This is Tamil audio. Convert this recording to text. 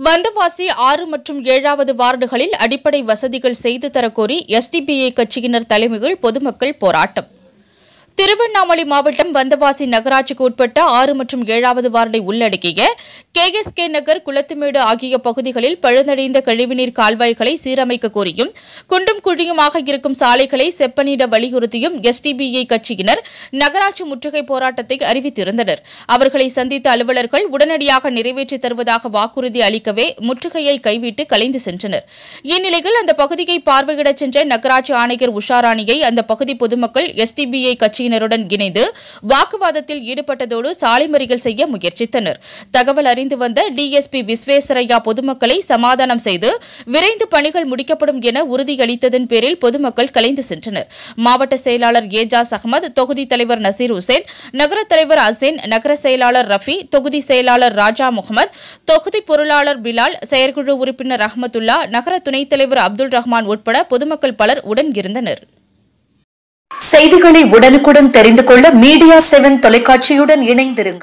வந்தவாசி ஆறு மற்றும் ஏழாவது வார்டுகளில் அடிப்படை வசதிகள் செய்து தரக்கோரி எஸ்டிபிஐ கட்சியினர் தலைமையில் பொதுமக்கள் போராட்டம் திருவண்ணாமலை மாவட்டம் வந்தவாசி நகராட்சிக்கு உட்பட்ட ஆறு மற்றும் ஏழாவது வார்டை உள்ளடக்கிய கேஎஸ்கே நகர் குளத்துமேடு ஆகிய பகுதிகளில் பழுதடைந்த கழிவுநீர் கால்வாய்களை சீரமைக்க கோரியும் குண்டும் குழியுமாக இருக்கும் சாலைகளை செப்பனிட வலியுறுத்தியும் எஸ்டிபிஐ கட்சியினர் நகராட்சி முற்றுகை போராட்டத்தை அறிவித்திருந்தனர் அவர்களை சந்தித்த அலுவலர்கள் உடனடியாக நிறைவேற்றித் தருவதாக வாக்குறுதி அளிக்கவே முற்றுகையை கைவிட்டு கலைந்து சென்றனர் இந்நிலையில் அந்த பகுதியை பார்வையிடச் சென்ற நகராட்சி ஆணையர் உஷாராணியை அந்த பகுதி பொதுமக்கள் எஸ்டிபிஐ கட்சியினருடன் இணைந்து வாக்குவாதத்தில் ஈடுபட்டதோடு சாலை மறியல் செய்ய முயற்சித்தனர் தகவல் அறிந்து வந்த டிஎஸ்பி விஸ்வேஸ்வரையா பொதுமக்களை சமாதானம் செய்து விரைந்து பணிகள் முடிக்கப்படும் என உறுதியளித்ததன் பேரில் பொதுமக்கள் கலைந்து சென்றனர் மாவட்ட செயலாளர் ஏஜாஸ் அகமது தொகுதி தலைவர் நசீர் ஹுசேன் நகர தலைவர் அசேன் நகர செயலாளர் ரஃபி தொகுதி செயலாளர் ராஜா முகமது தொகுதி பொருளாளர் பிலால் செயற்குழு உறுப்பினர் ரஹமத்துல்லா நகர துணைத் தலைவர் அப்துல் ரஹ்மான் உட்பட பொதுமக்கள் பலர் உடன் இருந்தனர் செய்திகளை உடனுக்குடன் தெரிந்து கொள்ள மீடியா செவன் தொலைக்காட்சியுடன் இணைந்திருங்கள்